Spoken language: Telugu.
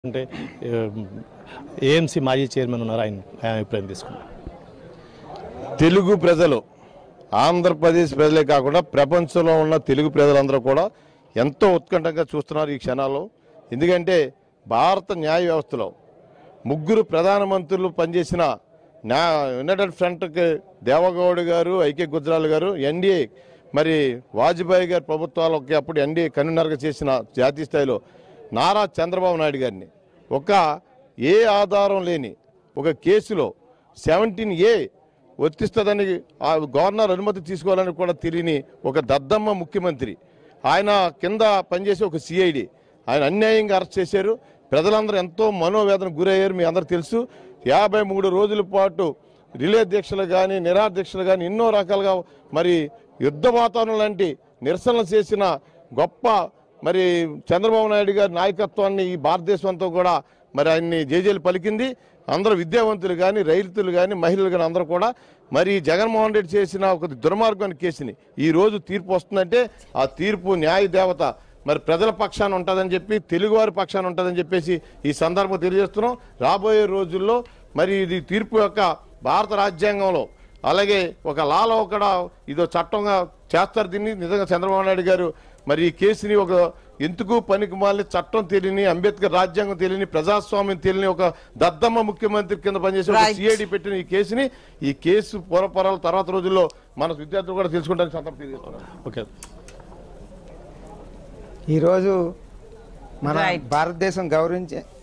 అంటే ఏఎంసీ మాజీ చైర్మన్ ఉన్నారు ఆయన ఆయన అభిప్రాయం తీసుకున్నాం తెలుగు ప్రజలు ఆంధ్రప్రదేశ్ ప్రజలే కాకుండా ప్రపంచంలో ఉన్న తెలుగు ప్రజలందరూ కూడా ఎంతో ఉత్కంఠంగా చూస్తున్నారు ఈ క్షణాల్లో ఎందుకంటే భారత న్యాయ వ్యవస్థలో ముగ్గురు ప్రధానమంత్రులు పనిచేసిన న్యా యునైటెడ్ ఫ్రంట్కి దేవగౌడ్ గారు ఐకే గుజరాల్ గారు ఎన్డీఏ మరి వాజ్పేయి గారి ప్రభుత్వాలకి అప్పుడు ఎన్డీఏ కన్వీనర్గా చేసిన జాతీయ స్థాయిలో నారా చంద్రబాబు నాయుడు గారిని ఒక ఏ ఆధారం లేని ఒక కేసులో సెవెంటీన్ ఏ వర్తిస్తుందని ఆ గవర్నర్ అనుమతి తీసుకోవాలని కూడా తెలియని ఒక దద్దమ్మ ముఖ్యమంత్రి ఆయన కింద పనిచేసే ఒక సిఐడి ఆయన అన్యాయంగా అరెస్ట్ చేశారు ప్రజలందరూ ఎంతో మనోవేదన గురయ్యారు మీ అందరూ తెలుసు యాభై మూడు రోజుల పాటు రిలే దీక్షలు కానీ నిరాహార దీక్షలు కానీ ఎన్నో రకాలుగా మరి యుద్ధ వాతావరణం లాంటి నిరసనలు చేసిన గొప్ప మరి చంద్రబాబు నాయుడు గారి నాయకత్వాన్ని ఈ భారతదేశం అంతా కూడా మరి ఆయన్ని జేజేలు పలికింది అందరూ విద్యావంతులు కానీ రైతులు కానీ మహిళలు కానీ అందరూ కూడా మరి జగన్మోహన్ రెడ్డి చేసిన ఒక దుర్మార్గమైన కేసుని ఈ రోజు తీర్పు వస్తుందంటే ఆ తీర్పు న్యాయ దేవత మరి ప్రజల పక్షాన ఉంటుందని చెప్పి తెలుగువారి పక్షాన ఉంటుందని చెప్పేసి ఈ సందర్భం తెలియజేస్తున్నాం రాబోయే రోజుల్లో మరి ఇది తీర్పు యొక్క భారత రాజ్యాంగంలో అలాగే ఒక లాలో ఒక ఇదో చట్టంగా చేస్తారు దీన్ని నిజంగా చంద్రబాబు నాయుడు గారు మరి ఈ కేసుని ఒక ఎందుకు పనికి మాలిన చట్టం తెలియని అంబేద్కర్ రాజ్యాంగం తెలియని ప్రజాస్వామ్యం తెలియని ఒక దద్దమ్మ ముఖ్యమంత్రి కింద పనిచేసే ఒక Right. సిఐడి పెట్టిన ఈ కేసుని ఈ కేసు పూర్వపరాల తర్వాత రోజుల్లో మన విద్యార్థులు కూడా తెలుసుకుంటానికి సందర్భం తెలియజేస్తున్నాం ఓకే ఈరోజు మన Right. భారతదేశం గౌరవించే